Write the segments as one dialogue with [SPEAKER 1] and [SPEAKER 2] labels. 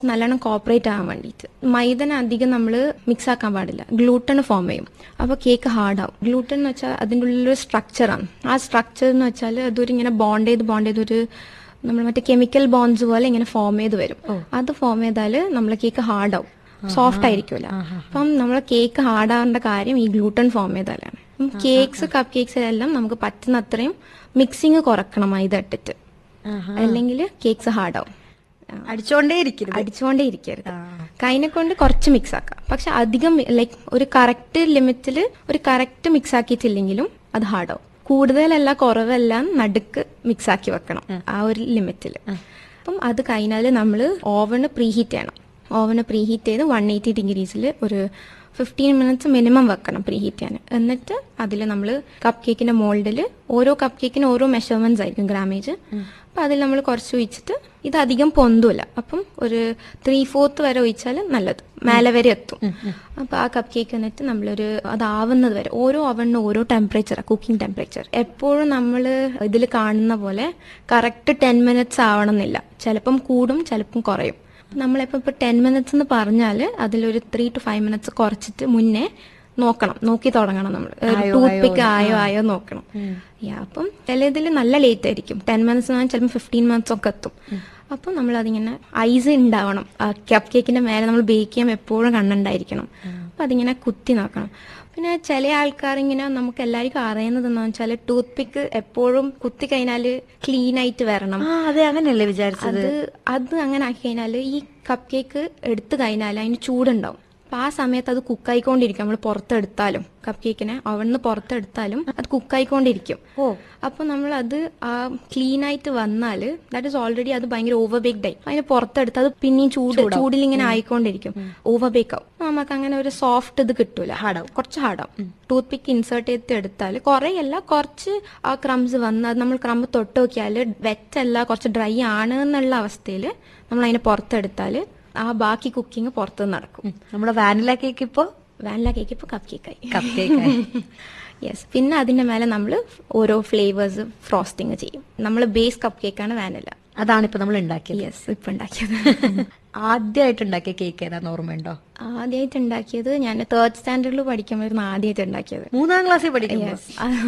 [SPEAKER 1] നല്ലോണം കോപ്പറേറ്റ് ആവാൻ വേണ്ടിയിട്ട് മൈദന അധികം നമ്മൾ മിക്സ് ആക്കാൻ പാടില്ല ഗ്ലൂട്ടൺ ഫോം ചെയ്യും അപ്പോൾ കേക്ക് ഹാർഡാവും ഗ്ലൂട്ടൺ എന്ന് വെച്ചാൽ അതിൻ്റെ ഉള്ളിലൊരു സ്ട്രക്ചറാണ് ആ സ്ട്രക്ചർ എന്ന് വെച്ചാൽ അതൊരു ഇങ്ങനെ ബോണ്ട് ചെയ്ത് ബോണ്ട് ചെയ്ത് ഒരു നമ്മൾ മറ്റേ കെമിക്കൽ ബോൺസ് പോലെ ഇങ്ങനെ ഫോം ചെയ്ത് വരും അത് ഫോം ചെയ്താൽ നമ്മളെ കേക്ക് ഹാർഡാവും സോഫ്റ്റ് ആയിരിക്കില്ല അപ്പം നമ്മളെ കേക്ക് ഹാർഡാവേണ്ട കാര്യം ഈ ഗ്ലൂട്ടൺ ഫോം ചെയ്താലാണ് കേക്ക്സ് കപ്പ് കേക്ക്സ് എല്ലാം നമുക്ക് പറ്റുന്ന അത്രയും മിക്സിങ് കുറക്കണം മൈദ ഇട്ടിട്ട് അല്ലെങ്കിൽ കേക്ക്സ് ഹാർഡാവും
[SPEAKER 2] അടിച്ചോണ്ടേ ഇരിക്കരുത്
[SPEAKER 1] അടിച്ചുകൊണ്ടേ ഇരിക്കരുത് കൈനെ കൊണ്ട് കുറച്ച് മിക്സ് ആക്കാം പക്ഷെ അധികം ലൈക്ക് ഒരു കറക്റ്റ് ലിമിറ്റിൽ ഒരു കറക്റ്റ് മിക്സ് ആക്കിയിട്ടില്ലെങ്കിലും അത് ഹാർഡാവും കൂടുതലല്ല കുറവെല്ലാം നടുക്ക് മിക്സ് ആക്കി വെക്കണം ആ ഒരു ലിമിറ്റിൽ അപ്പം അത് കഴിഞ്ഞാൽ നമ്മൾ ഓവണ് പ്രീഹീറ്റ് ചെയ്യണം ഓവന് പ്രീഹീറ്റ് ചെയ്ത് വൺ എയ്റ്റി ഡിഗ്രീസിൽ ഒരു ഫിഫ്റ്റീൻ മിനിറ്റ്സ് മിനിമം വെക്കണം പ്രീഹീറ്റ് ചെയ്യാൻ എന്നിട്ട് അതിൽ നമ്മൾ കപ്പ് കേക്കിന്റെ മോൾഡിൽ ഓരോ കപ്പ് കേക്കിന് ഓരോ മെഷർമെന്റ്സ് ആയിരിക്കും ഗ്രാമേജ് അപ്പം അതിൽ നമ്മൾ കുറച്ച് ഒഴിച്ചിട്ട് ഇത് അധികം പൊന്തൂല അപ്പം ഒരു ത്രീ ഫോർത്ത് വരെ ഒഴിച്ചാൽ നല്ലത് മേലെ വരെ എത്തും അപ്പൊ ആ കപ്പ് കേക്ക് എന്നിട്ട് നമ്മളൊരു അതാവുന്നത് വരെ ഓരോ അവണിന് ഓരോ ടെമ്പറേച്ചർ കുക്കിംഗ് ടെമ്പറേച്ചർ എപ്പോഴും നമ്മൾ ഇതിൽ കാണുന്ന പോലെ കറക്റ്റ് ടെൻ മിനിറ്റ്സ് ആവണം എന്നില്ല ചിലപ്പം കൂടും ചിലപ്പം കുറയും നമ്മളിപ്പോ ഇപ്പൊ ടെൻ മിനിറ്റ്സ് എന്ന് പറഞ്ഞാൽ അതിലൊരു ത്രീ ടു ഫൈവ് മിനിറ്റ്സ് കുറച്ചിട്ട് മുന്നേ നോക്കണം നോക്കി തുടങ്ങണം നമ്മൾ ടൂത്ത് പിക്ക് ആയോ ആയോ നോക്കണം യാ അപ്പം ചില ഇതിൽ നല്ല ലേറ്റ് ആയിരിക്കും ടെൻ മിനിറ്റ്സ് ചിലപ്പോൾ ഫിഫ്റ്റീൻ മിനിറ്റ്സ് ഒക്കെ എത്തും അപ്പം നമ്മൾ അതിങ്ങനെ ഐസ് ഉണ്ടാവണം കപ്പ് കേക്കിന്റെ മേലെ നമ്മൾ ബേക്ക് ചെയ്യുമ്പോൾ എപ്പോഴും കണ്ണുണ്ടായിരിക്കണം അപ്പൊ അതിങ്ങനെ കുത്തി നോക്കണം പിന്നെ ചില ആൾക്കാർ ഇങ്ങനെ നമുക്ക് എല്ലാവർക്കും അറിയുന്നത് എന്താ വെച്ചാൽ ടൂത്ത് പിക്ക് എപ്പോഴും കുത്തി കഴിഞ്ഞാൽ ക്ലീൻ ആയിട്ട് വരണം
[SPEAKER 2] ആ അതെ അങ്ങനെയല്ലേ വിചാരിച്ചത്
[SPEAKER 1] അത് അത് അങ്ങനെ ആക്കി കഴിഞ്ഞാൽ ഈ കപ്പ് കേക്ക് എടുത്തു കഴിഞ്ഞാൽ അതിന് ചൂടുണ്ടാവും അപ്പൊ ആ സമയത്ത് അത് കുക്കായിക്കൊണ്ടിരിക്കും നമ്മൾ പുറത്തെടുത്താലും കപ്പ് കേക്കിനെ അവിടുന്ന് പുറത്തെടുത്താലും അത് കുക്കായിക്കൊണ്ടിരിക്കും
[SPEAKER 2] ഓ
[SPEAKER 1] അപ്പൊ നമ്മൾ അത് ആ ക്ലീൻ ആയിട്ട് വന്നാൽ ദാറ്റ് ഇസ് ഓൾറെഡി അത് ഭയങ്കര ഓവർ ബേക്ക്ഡ് ആയി അതിന് പുറത്തെടുത്ത് അത് പിന്നെയും ചൂട് ചൂടിൽ ഇങ്ങനെ ആയിക്കൊണ്ടിരിക്കും ഓവർ ബേക്ക് ആവും നമുക്ക് അങ്ങനെ ഒരു സോഫ്റ്റ് ഇത് കിട്ടൂല
[SPEAKER 2] ഹാർഡാവും.
[SPEAKER 1] കുറച്ച് ഹാർഡാവും ടൂത്ത് പിക്ക് ഇൻസേർട്ട് ചെയ്ത് എടുത്താൽ കുറേയല്ല കുറച്ച് ആ ക്രംസ് വന്ന് അത് നമ്മൾ ക്രംബ് തൊട്ട് നോക്കിയാൽ വെറ്റല്ല കുറച്ച് ഡ്രൈ ആണ് എന്നുള്ള അവസ്ഥയിൽ നമ്മൾ അതിനെ പുറത്തെടുത്താൽ ആ ബാക്കി കുക്കിംഗ് പുറത്ത് നടക്കും
[SPEAKER 2] നമ്മുടെ വാനില കേക്ക് ഇപ്പോ
[SPEAKER 1] വാനില കേക്ക് ഇപ്പോൾ കപ്പ് കേക്കായി
[SPEAKER 2] കപ്പ് കേക്ക്
[SPEAKER 1] യെസ് പിന്നെ അതിന്റെ മേലെ നമ്മൾ ഓരോ ഫ്ലേവേഴ്സ് ഫ്രോസ്റ്റിംഗ് ചെയ്യും നമ്മൾ ബേസ് കപ്പ് കേക്കാണ് വാനില
[SPEAKER 2] അതാണ് ഇപ്പൊ നമ്മൾ ഉണ്ടാക്കിയത്
[SPEAKER 1] യെസ് ഇപ്പൊ ഉണ്ടാക്കിയത്
[SPEAKER 2] ആദ്യമായിട്ട് ഉണ്ടാക്കിയ കേക്ക് ഏതാന്ന് ഓർമ്മയുണ്ടോ
[SPEAKER 1] ആദ്യമായിട്ട് ഉണ്ടാക്കിയത് ഞാൻ തേർഡ് സ്റ്റാൻഡേർഡിൽ പഠിക്കുമ്പോഴായിരുന്നു ആദ്യമായിട്ട് ഉണ്ടാക്കിയത്
[SPEAKER 2] മൂന്നാം ക്ലാസ്സിൽ പഠിക്കുമ്പോ
[SPEAKER 1] യെസ്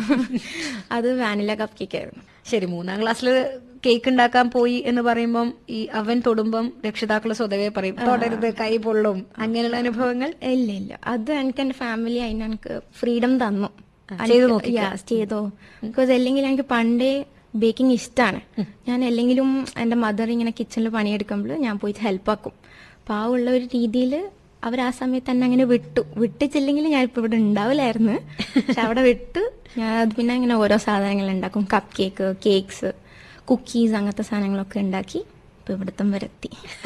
[SPEAKER 1] അത് വാനില കപ്പ് കേക്ക് ആയിരുന്നു
[SPEAKER 2] ശരി മൂന്നാം ക്ലാസ്സിൽ കേക്ക് ഉണ്ടാക്കാൻ പോയി എന്ന് പറയുമ്പം ഈ അവൻ തൊടുമ്പം രക്ഷിതാക്കൾ സ്വതവേ പറയും തൊടരുത് കൈ പൊള്ളും അങ്ങനെയുള്ള അനുഭവങ്ങൾ
[SPEAKER 1] ഇല്ല ഇല്ല അത് എനിക്ക് എന്റെ ഫാമിലി അതിന് എനിക്ക് ഫ്രീഡം തന്നു
[SPEAKER 2] ചെയ്ത്
[SPEAKER 1] എനിക്ക്
[SPEAKER 2] നോക്കിക്കോ.
[SPEAKER 1] yes, ചെയ്തോ ബിക്കോസ് അല്ലെങ്കിൽ എനിക്ക് പണ്ടേ ബേക്കിംഗ് ഇഷ്ടമാണ് ഞാൻ അല്ലെങ്കിലും എന്റെ മദർ ഇങ്ങനെ കിച്ചണിൽ പണിയെടുക്കുമ്പോൾ ഞാൻ പോയിട്ട് ഹെൽപ്പ് ആക്കും അപ്പൊ ആ ഉള്ള ഒരു രീതിയിൽ അവർ ആ സമയത്ത് തന്നെ അങ്ങനെ വിട്ടു വിട്ടിച്ചില്ലെങ്കിൽ ഞാൻ ഇപ്പൊ ഇവിടെ ഉണ്ടാവില്ലായിരുന്നു പക്ഷെ അവിടെ വിട്ട് ഞാൻ അത് പിന്നെ ഇങ്ങനെ ഓരോ സാധനങ്ങൾ ഉണ്ടാക്കും കപ്പ് കേക്ക് കേക്ക്സ് കുക്കീസ് അങ്ങനത്തെ സാധനങ്ങളൊക്കെ ഉണ്ടാക്കി ഇപ്പൊ ഇവിടത്തം വരെ എത്തി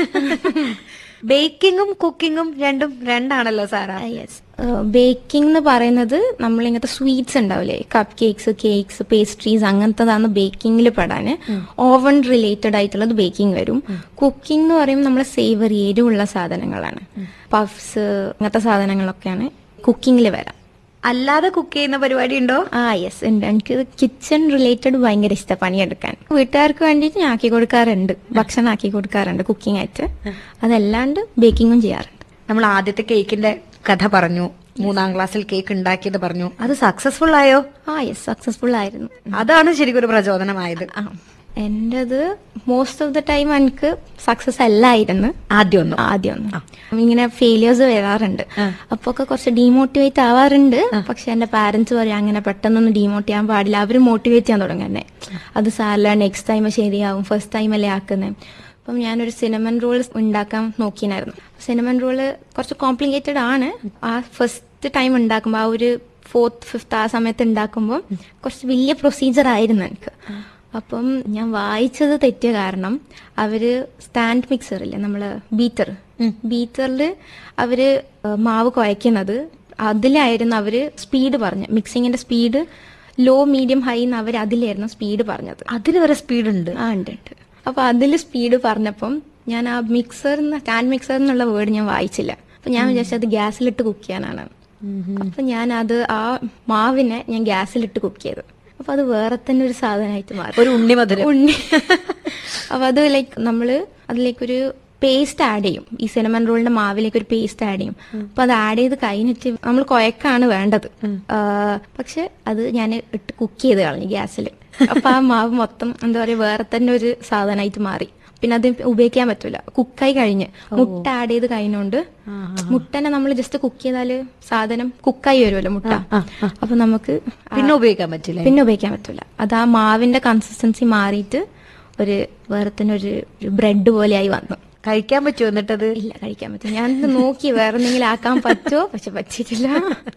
[SPEAKER 2] ബേക്കിങ്ങും കുക്കിങ്ങും രണ്ടും രണ്ടാണല്ലോ സാറാ
[SPEAKER 1] യെസ് ബേക്കിംഗ് എന്ന് പറയുന്നത് നമ്മൾ ഇങ്ങനത്തെ സ്വീറ്റ്സ് ഉണ്ടാവില്ലേ കപ്പ് കേക്ക്സ് കേക്ക്സ് പേസ്ട്രീസ് അങ്ങനത്തതാണ് ബേക്കിങ്ങിൽ പെടാൻ ഓവൺ റിലേറ്റഡ് ആയിട്ടുള്ളത് ബേക്കിംഗ് വരും കുക്കിംഗ് എന്ന് പറയുമ്പോൾ നമ്മൾ സേവറി എരിവുള്ള സാധനങ്ങളാണ് പഫ്സ് അങ്ങനത്തെ സാധനങ്ങളൊക്കെയാണ് കുക്കിങ്ങിൽ വരാം
[SPEAKER 2] അല്ലാതെ കുക്ക് ചെയ്യുന്ന പരിപാടി ഉണ്ടോ
[SPEAKER 1] ആ യെസ് ഉണ്ട് എനിക്ക് കിച്ചൺ റിലേറ്റഡ് ഭയങ്കര ഇഷ്ടം പണിയെടുക്കാൻ വീട്ടുകാർക്ക് വേണ്ടിയിട്ട് ഞാൻ ആക്കി കൊടുക്കാറുണ്ട് ഭക്ഷണം ആക്കി കൊടുക്കാറുണ്ട് കുക്കിംഗ് ആയിട്ട് അതല്ലാണ്ട് ബേക്കിങ്ങും ചെയ്യാറുണ്ട്
[SPEAKER 2] നമ്മൾ ആദ്യത്തെ കേക്കിന്റെ കഥ പറഞ്ഞു മൂന്നാം ക്ലാസ്സിൽ കേക്ക് ഉണ്ടാക്കിയത് പറഞ്ഞു അത് സക്സസ്ഫുൾ ആയോ
[SPEAKER 1] ആ യെസ് സക്സസ്ഫുൾ ആയിരുന്നു
[SPEAKER 2] അതാണ് ശരിക്കും ഒരു പ്രചോദനമായത്
[SPEAKER 1] ആ എന്റേത് മോസ്റ്റ് ഓഫ് ദ ടൈം എനിക്ക് സക്സസ് അല്ലായിരുന്നു
[SPEAKER 2] ആദ്യം ഒന്നും
[SPEAKER 1] ആദ്യം ഒന്നും ഇങ്ങനെ ഫെയിലിയേഴ്സ് വരാറുണ്ട് അപ്പൊ ഒക്കെ കുറച്ച് ഡീമോട്ടിവേറ്റ് ആവാറുണ്ട് പക്ഷെ എന്റെ പാരന്റ്സ് പറയും അങ്ങനെ പെട്ടെന്നൊന്നും ഡീമോട്ട് ചെയ്യാൻ പാടില്ല അവര് മോട്ടിവേറ്റ് ചെയ്യാൻ തുടങ്ങന്നെ അത് സാരല്ല നെക്സ്റ്റ് ടൈം ശരിയാവും ഫസ്റ്റ് ടൈം അല്ലേ ആക്കുന്നത് അപ്പം ഞാനൊരു സിനമൻ റോൾ ഉണ്ടാക്കാൻ നോക്കിയായിരുന്നു സിനമൻ റോള് കുറച്ച് കോംപ്ലിക്കേറ്റഡ് ആണ് ആ ഫസ്റ്റ് ടൈം ഉണ്ടാക്കുമ്പോൾ ആ ഒരു ഫോർത്ത് ഫിഫ്ത്ത് ആ സമയത്ത് ഉണ്ടാക്കുമ്പോൾ കുറച്ച് വലിയ പ്രൊസീജിയർ ആയിരുന്നു എനിക്ക് അപ്പം ഞാൻ വായിച്ചത് തെറ്റിയ കാരണം അവര് സ്റ്റാൻഡ് മിക്സർ ഇല്ലേ നമ്മള് ബീറ്റർ ബീറ്ററിൽ അവര് ഏഹ് മാവ് കുഴയ്ക്കുന്നത് അതിലായിരുന്നു അവര് സ്പീഡ് പറഞ്ഞത് മിക്സിങ്ങിന്റെ സ്പീഡ് ലോ മീഡിയം ഹൈ എന്ന് അവർ അതിലായിരുന്നു സ്പീഡ് പറഞ്ഞത്
[SPEAKER 2] അതിന് വരെ സ്പീഡ് ഉണ്ട്
[SPEAKER 1] ആ ഉണ്ട് ഉണ്ട് അപ്പൊ അതിൽ സ്പീഡ് പറഞ്ഞപ്പം ഞാൻ ആ മിക്സർ സ്റ്റാൻഡ് മിക്സർ എന്നുള്ള വേർഡ് ഞാൻ വായിച്ചില്ല അപ്പൊ ഞാൻ വിചാരിച്ചത് അത് ഗ്യാസിലിട്ട് കുക്ക് ചെയ്യാനാണ് അപ്പൊ ഞാൻ അത് ആ മാവിനെ ഞാൻ ഗ്യാസിലിട്ട് കുക്ക് ചെയ്തു അപ്പൊ അത് വേറെ തന്നെ ഒരു സാധനമായിട്ട് മാറി
[SPEAKER 2] ഒരു ഉണ്ണിമധുരം
[SPEAKER 1] ഉണ്ണി അപ്പൊ അത് ലൈക്ക് നമ്മള് അതിലേക്കൊരു പേസ്റ്റ് ആഡ് ചെയ്യും ഈ സിനമൺ റോളിന്റെ മാവിലേക്ക് ഒരു പേസ്റ്റ് ആഡ് ചെയ്യും അപ്പൊ അത് ആഡ് ചെയ്ത് കഴിഞ്ഞിട്ട് നമ്മൾ കൊയക്കാണ് വേണ്ടത് ആ, പക്ഷെ അത് ഞാൻ ഇട്ട് കുക്ക് ചെയ്ത് കളഞ്ഞു ഗ്യാസിൽ അപ്പൊ ആ മാവ് മൊത്തം എന്താ പറയാ വേറെ തന്നെ ഒരു സാധനമായിട്ട് മാറി പിന്നെ അത് ഉപയോഗിക്കാൻ പറ്റൂല കുക്കായി കഴിഞ്ഞ് മുട്ട ആഡ് ചെയ്ത് കഴിഞ്ഞോണ്ട് മുട്ടനെ നമ്മൾ ജസ്റ്റ് കുക്ക് ചെയ്താല് സാധനം കുക്കായി വരുമല്ലോ മുട്ട അപ്പൊ നമുക്ക് ആ-
[SPEAKER 2] പിന്നെ ഉപയോഗിക്കാൻ പറ്റില്ല
[SPEAKER 1] പിന്നെ ഉപയോഗിക്കാൻ പറ്റൂല അത് ആ മാവിന്റെ കൺസിസ്റ്റൻസി മാറിയിട്ട് ഒരു വേറെ തന്നെ ഒരു ബ്രെഡ് പോലെയായി വന്നു
[SPEAKER 2] കഴിക്കാൻ പറ്റുമോ എന്നിട്ടത്
[SPEAKER 1] ഇല്ല കഴിക്കാൻ പറ്റും ഞാൻ ഇത് നോക്കി വേറെ എന്തെങ്കിലും ആക്കാൻ പറ്റുമോ പക്ഷെ പറ്റിയിട്ടില്ല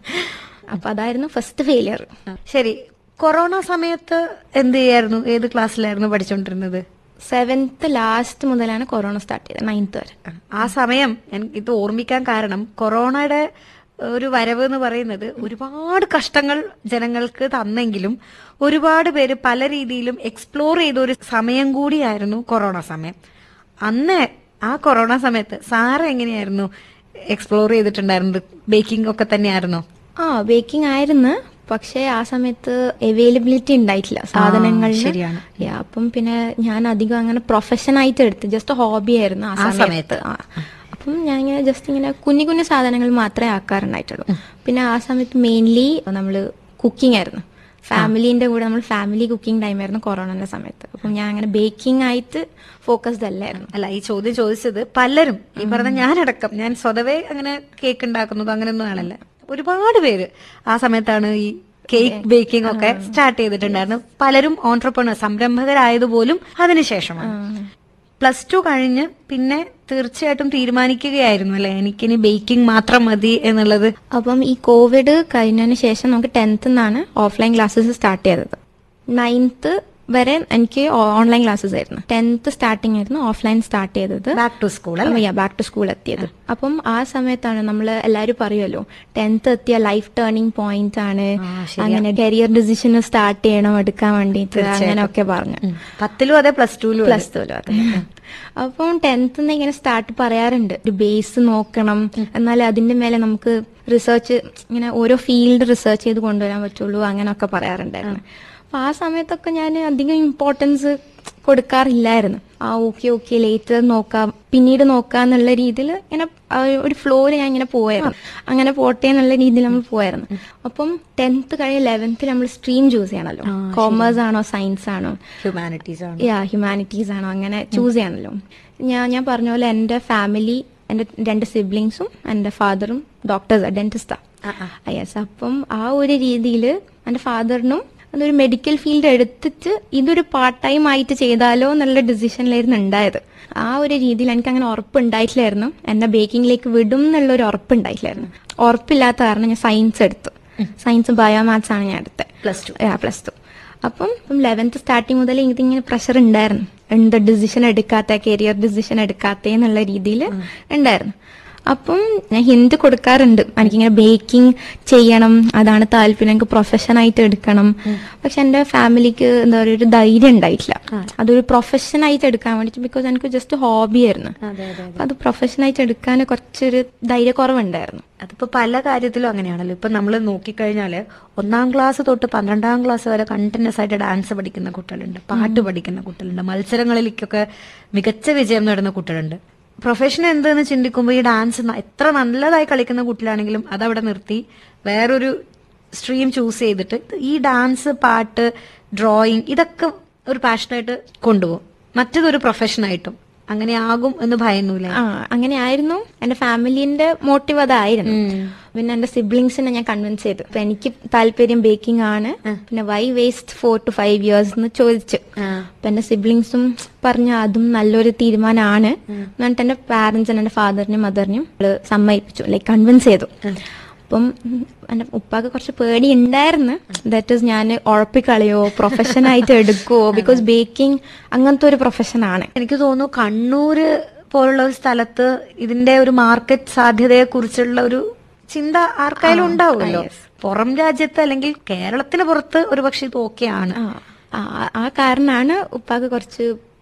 [SPEAKER 1] അപ്പൊ അതായിരുന്നു ഫസ്റ്റ് ഫെയിലിയർ
[SPEAKER 2] ശരി കൊറോണ സമയത്ത് എന്ത് ചെയ്യായിരുന്നു ഏത് ക്ലാസ്സിലായിരുന്നു പഠിച്ചുകൊണ്ടിരുന്നത്
[SPEAKER 1] സെവൻത്ത് ലാസ്റ്റ് മുതലാണ് കൊറോണ സ്റ്റാർട്ട് ചെയ്തത് നയൻത്ത് വരെ
[SPEAKER 2] ആ സമയം എനിക്ക് ഇത് ഓർമ്മിക്കാൻ കാരണം കൊറോണയുടെ ഒരു വരവ് എന്ന് പറയുന്നത് ഒരുപാട് കഷ്ടങ്ങൾ ജനങ്ങൾക്ക് തന്നെങ്കിലും ഒരുപാട് പേര് പല രീതിയിലും എക്സ്പ്ലോർ ചെയ്ത ഒരു സമയം കൂടിയായിരുന്നു കൊറോണ സമയം അന്ന് ആ കൊറോണ സമയത്ത് സാറ് എങ്ങനെയായിരുന്നു എക്സ്പ്ലോർ ചെയ്തിട്ടുണ്ടായിരുന്നത് ബേക്കിംഗ് ഒക്കെ തന്നെയായിരുന്നോ
[SPEAKER 1] ആ ബേക്കിംഗ് ആയിരുന്നു പക്ഷെ ആ സമയത്ത് അവൈലബിലിറ്റി ഉണ്ടായിട്ടില്ല സാധനങ്ങൾ
[SPEAKER 2] ശരിയാണ്.
[SPEAKER 1] അപ്പം പിന്നെ ഞാൻ അധികം അങ്ങനെ പ്രൊഫഷൻ ആയിട്ട് എടുത്ത് ജസ്റ്റ് ഹോബി ആയിരുന്നു ആ
[SPEAKER 2] ആ
[SPEAKER 1] സമയത്ത്
[SPEAKER 2] സമയത്ത്.
[SPEAKER 1] ആ. അപ്പം ഞാൻ ഇങ്ങനെ ജസ്റ്റ് ഇങ്ങനെ കുഞ്ഞു കുഞ്ഞു സാധനങ്ങൾ മാത്രമേ ആക്കാറുണ്ടായിട്ടുള്ളൂ പിന്നെ ആ സമയത്ത് മെയിൻലി നമ്മള് കുക്കിംഗ് ആയിരുന്നു ഫാമിലിന്റെ കൂടെ നമ്മൾ ഫാമിലി കുക്കിംഗ് ടൈം ആയിരുന്നു കൊറോണന്റെ സമയത്ത് അപ്പം ഞാൻ അങ്ങനെ ബേക്കിംഗ് ആയിട്ട് ഫോക്കസ്ഡ് അല്ലായിരുന്നു
[SPEAKER 2] അല്ല ഈ ചോദ്യം ചോദിച്ചത് പലരും ഈ പറഞ്ഞ ഞാനടക്കം ഞാൻ സ്വതവേ അങ്ങനെ കേക്ക് ഉണ്ടാക്കുന്നത് അങ്ങനെയൊന്നും ആണല്ല ഒരുപാട് പേര് ആ സമയത്താണ് ഈ കേക്ക് ബേക്കിംഗ് ഒക്കെ സ്റ്റാർട്ട് ചെയ്തിട്ടുണ്ടായിരുന്നു പലരും ഓൺട്രപ്രണർ സംരംഭകരായതുപോലും അതിനുശേഷമാണ് പ്ലസ് ടു കഴിഞ്ഞ് പിന്നെ തീർച്ചയായിട്ടും തീരുമാനിക്കുകയായിരുന്നു അല്ലെ എനിക്കിനി ബേക്കിംഗ് മാത്രം മതി എന്നുള്ളത്
[SPEAKER 1] അപ്പം ഈ കോവിഡ് കഴിഞ്ഞതിന് ശേഷം നമുക്ക് ടെൻത്ത് നിന്നാണ് ഓഫ്ലൈൻ ക്ലാസ്സസ് സ്റ്റാർട്ട് ചെയ്തത് നയൻത്ത് വരെ എനിക്ക് ഓൺലൈൻ ക്ലാസ്സസ് ആയിരുന്നു ടെൻത്ത് സ്റ്റാർട്ടിംഗ് ആയിരുന്നു ഓഫ്ലൈൻ സ്റ്റാർട്ട് ചെയ്തത്
[SPEAKER 2] back to school
[SPEAKER 1] back to school എത്തിയത് അപ്പം ആ സമയത്താണ് നമ്മൾ എല്ലാവരും പറയുമല്ലോ ടെൻത്ത് എത്തിയ ലൈഫ് ടേണിംഗ് പോയിന്റ് ആണ്
[SPEAKER 2] ആ, ശരിയാ.
[SPEAKER 1] അങ്ങനെ കരിയർ ഡിസിഷൻ സ്റ്റാർട്ട് ചെയ്യണം എടുക്കാൻ വേണ്ടിയിട്ട് അങ്ങനെയൊക്കെ പറഞ്ഞു
[SPEAKER 2] പത്തിലും അതെ പ്ലസ് ടുവിലും അതെ.
[SPEAKER 1] പ്ലസ് ടുവിലും അതെ അപ്പം ടെൻത്ത് ഇങ്ങനെ സ്റ്റാർട്ട് പറയാറുണ്ട് ഒരു ബേസ് നോക്കണം എന്നാലേ അതിന്റെ മേലെ നമുക്ക് റിസർച്ച് ഇങ്ങനെ ഓരോ ഫീൽഡ് റിസർച്ച് ചെയ്ത് കൊണ്ടുവരാൻ പറ്റുള്ളൂ അങ്ങനെയൊക്കെ പറയാറുണ്ടായിരുന്നു അപ്പൊ ആ സമയത്തൊക്കെ ഞാൻ അധികം ഇമ്പോർട്ടൻസ് കൊടുക്കാറില്ലായിരുന്നു ആ ഓക്കെ ഓക്കെ ലേറ്റർ നോക്കാം പിന്നീട് നോക്കാം എന്നുള്ള രീതിയിൽ ഇങ്ങനെ ആ ഒരു ഫ്ലോയിൽ ഞാൻ ഇങ്ങനെ പോയായിരുന്നു അങ്ങനെ പോട്ടെ എന്നുള്ള രീതിയിൽ നമ്മൾ പോയായിരുന്നു അപ്പം ടെൻത്ത് കഴിഞ്ഞ് ലെവൻത്തിൽ നമ്മൾ സ്ട്രീം ചൂസ് ചെയ്യണമല്ലോ കോമേഴ്സ് ആണോ സയൻസ് ആണോ
[SPEAKER 2] ഹ്യൂമാനിറ്റീസ് ആണ്
[SPEAKER 1] യാ ഹ്യൂമാനിറ്റീസ് ആണോ അങ്ങനെ ചൂസ് ചെയ്യണമല്ലോ ഞാൻ ഞാൻ പറഞ്ഞ പോലെ എൻ്റെ ഫാമിലി എൻ്റെ രണ്ട് സിബ്ലിങ്സും എൻ്റെ ഫാദറും ഡോക്ടേഴ്സ് ഡെന്റിസ്റ്റാ യെസ് അപ്പം ആ ഒരു രീതിയിൽ എൻ്റെ ഫാദറിനും അതൊരു മെഡിക്കൽ ഫീൽഡ് എടുത്തിട്ട് ഇതൊരു പാർട്ട് ടൈം ആയിട്ട് ചെയ്താലോ എന്നുള്ള ഡിസിഷനിലായിരുന്നു ഉണ്ടായത് ആ ഒരു രീതിയിൽ എനിക്ക് അങ്ങനെ ഉറപ്പുണ്ടായിട്ടില്ലായിരുന്നു എന്നെ ബേക്കിങ്ങിലേക്ക് വിടും എന്നുള്ള ഒരു ഉറപ്പുണ്ടായിട്ടില്ലായിരുന്നു ഉറപ്പില്ലാത്ത കാരണം ഞാൻ സയൻസ് എടുത്തു സയൻസ് ബയോമാത്സ് ആണ് ഞാൻ എടുത്തത്
[SPEAKER 2] പ്ലസ് ടു
[SPEAKER 1] പ്ലസ് ടു അപ്പം ഇപ്പം ലെവൻത്ത് സ്റ്റാർട്ടിങ് മുതൽ എനിക്കിങ്ങനെ പ്രഷർ ഉണ്ടായിരുന്നു എന്ത് ഡിസിഷൻ എടുക്കാത്ത കരിയർ ഡിസിഷൻ എടുക്കാത്ത എന്നുള്ള രീതിയിൽ ഉണ്ടായിരുന്നു അപ്പം ഞാൻ ഹിന്ദി കൊടുക്കാറുണ്ട് എനിക്കിങ്ങനെ ബേക്കിംഗ് ചെയ്യണം അതാണ് താല്പര്യം എനിക്ക് പ്രൊഫഷനായിട്ട് എടുക്കണം പക്ഷെ എന്റെ ഫാമിലിക്ക് എന്താ പറയുക ഒരു ധൈര്യം ഉണ്ടായിട്ടില്ല അതൊരു പ്രൊഫഷനായിട്ട് എടുക്കാൻ വേണ്ടിയിട്ട് ബിക്കോസ് എനിക്ക് ജസ്റ്റ് ഹോബി ആയിരുന്നു
[SPEAKER 2] അതെ അതെ
[SPEAKER 1] അപ്പൊ അത് പ്രൊഫഷനായിട്ട് എടുക്കാൻ കുറച്ചൊരു ധൈര്യക്കുറവുണ്ടായിരുന്നു
[SPEAKER 2] അതിപ്പോ പല കാര്യത്തിലും അങ്ങനെയാണല്ലോ ഇപ്പൊ നമ്മൾ നോക്കിക്കഴിഞ്ഞാല് ഒന്നാം ക്ലാസ് തൊട്ട് പന്ത്രണ്ടാം ക്ലാസ് വരെ കണ്ടിന്യൂസ് ആയിട്ട് ഡാൻസ് പഠിക്കുന്ന കുട്ടികളുണ്ട് പാട്ട് പഠിക്കുന്ന കുട്ടികളുണ്ട് മത്സരങ്ങളിലേക്കൊക്കെ മികച്ച വിജയം നേടുന്ന കുട്ടികളുണ്ട് പ്രൊഫഷൻ എന്തെന്ന് ചിന്തിക്കുമ്പോൾ ഈ ഡാൻസ് ന- എത്ര നല്ലതായി കളിക്കുന്ന കുട്ടികളാണെങ്കിലും അതവിടെ നിർത്തി വേറൊരു സ്ട്രീം ചൂസ് ചെയ്തിട്ട് ഈ ഡാൻസ് പാട്ട് ഡ്രോയിങ് ഇതൊക്കെ ഒരു പാഷനായിട്ട് കൊണ്ടുപോകും മറ്റതൊരു പ്രൊഫഷനായിട്ടും അങ്ങനെ ആകും എന്ന് ഭയന്നൂല
[SPEAKER 1] ആ അങ്ങനെ ആയിരുന്നു എന്റെ ഫാമിലിന്റെ മോട്ടീവ് അതായിരുന്നു പിന്നെ എന്റെ സിബ്ലിങ്സിനെ ഞാൻ കൺവിൻസ് ചെയ്തു അപ്പൊ എനിക്ക് താല്പര്യം ബേക്കിംഗ് ആണ് പിന്നെ why waste four to five years എന്ന് ചോദിച്ചു അപ്പൊ എന്റെ സിബ്ലിങ്സും പറഞ്ഞ അതും നല്ലൊരു തീരുമാനമാണ് എന്നിട്ട് എന്റെ പാരന്റ്സിനും എന്റെ ഫാദറിനെയും മദറിനെയും സമ്മതിപ്പിച്ചു ലൈക്ക് കൺവിൻസ് ചെയ്തു അപ്പം ഉം, എന്റെ ഉപ്പാക്ക് കുറച്ച് പേടി ഉണ്ടായിരുന്നു ദാറ്റ് ഇസ് ഞാൻ ഉഴപ്പിക്കളയോ പ്രൊഫഷനായിട്ട് എടുക്കുവോ ബിക്കോസ് ബേക്കിംഗ് അങ്ങനത്തെ ഒരു പ്രൊഫഷനാണ്
[SPEAKER 2] എനിക്ക് തോന്നുന്നു കണ്ണൂര് പോലുള്ള ഒരു സ്ഥലത്ത് ഇതിന്റെ ഒരു മാർക്കറ്റ് സാധ്യതയെ കുറിച്ചുള്ള ഒരു ചിന്ത ആർക്കായാലും ഉണ്ടാവുമല്ലോ പുറം രാജ്യത്ത് അല്ലെങ്കിൽ കേരളത്തിന് പുറത്ത് ഒരുപക്ഷെ ഇത് ഓക്കെയാണ്
[SPEAKER 1] ആ, ആ- ആ കാരണമാണ് ഉപ്പാക്ക് കുറച്ച്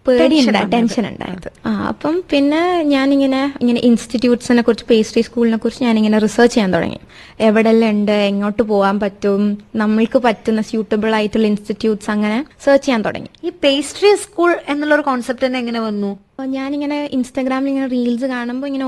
[SPEAKER 1] പേടി
[SPEAKER 2] Tension
[SPEAKER 1] ഉണ്ടായി
[SPEAKER 2] വന്നത്.
[SPEAKER 1] ടെൻഷൻ ഉണ്ടായത് ആ അപ്പം പിന്നെ ഞാനിങ്ങനെ ഇങ്ങനെ ഇൻസ്റ്റിറ്റ്യൂട്ട്സിനെ കുറിച്ച് പേസ്ട്രി സ്കൂളിനെ കുറിച്ച് ഞാനിങ്ങനെ റിസർച്ച് ചെയ്യാൻ തുടങ്ങി എവിടെല്ലാം ഉണ്ട് എങ്ങോട്ട് പോകാൻ പറ്റും നമ്മൾക്ക് പറ്റുന്ന സ്യൂട്ടബിൾ ആയിട്ടുള്ള ഇൻസ്റ്റിറ്റ്യൂട്ട്സ് അങ്ങനെ സെർച്ച് ചെയ്യാൻ തുടങ്ങി
[SPEAKER 2] ഈ പേസ്ട്രി സ്കൂൾ എന്നുള്ള ഒരു കോൺസെപ്റ്റ് തന്നെ എങ്ങനെ വന്നു
[SPEAKER 1] അപ്പോൾ ഞാനിങ്ങനെ ഇൻസ്റ്റാഗ്രാമിൽ ഇങ്ങനെ റീൽസ് കാണുമ്പോൾ ഇങ്ങനെ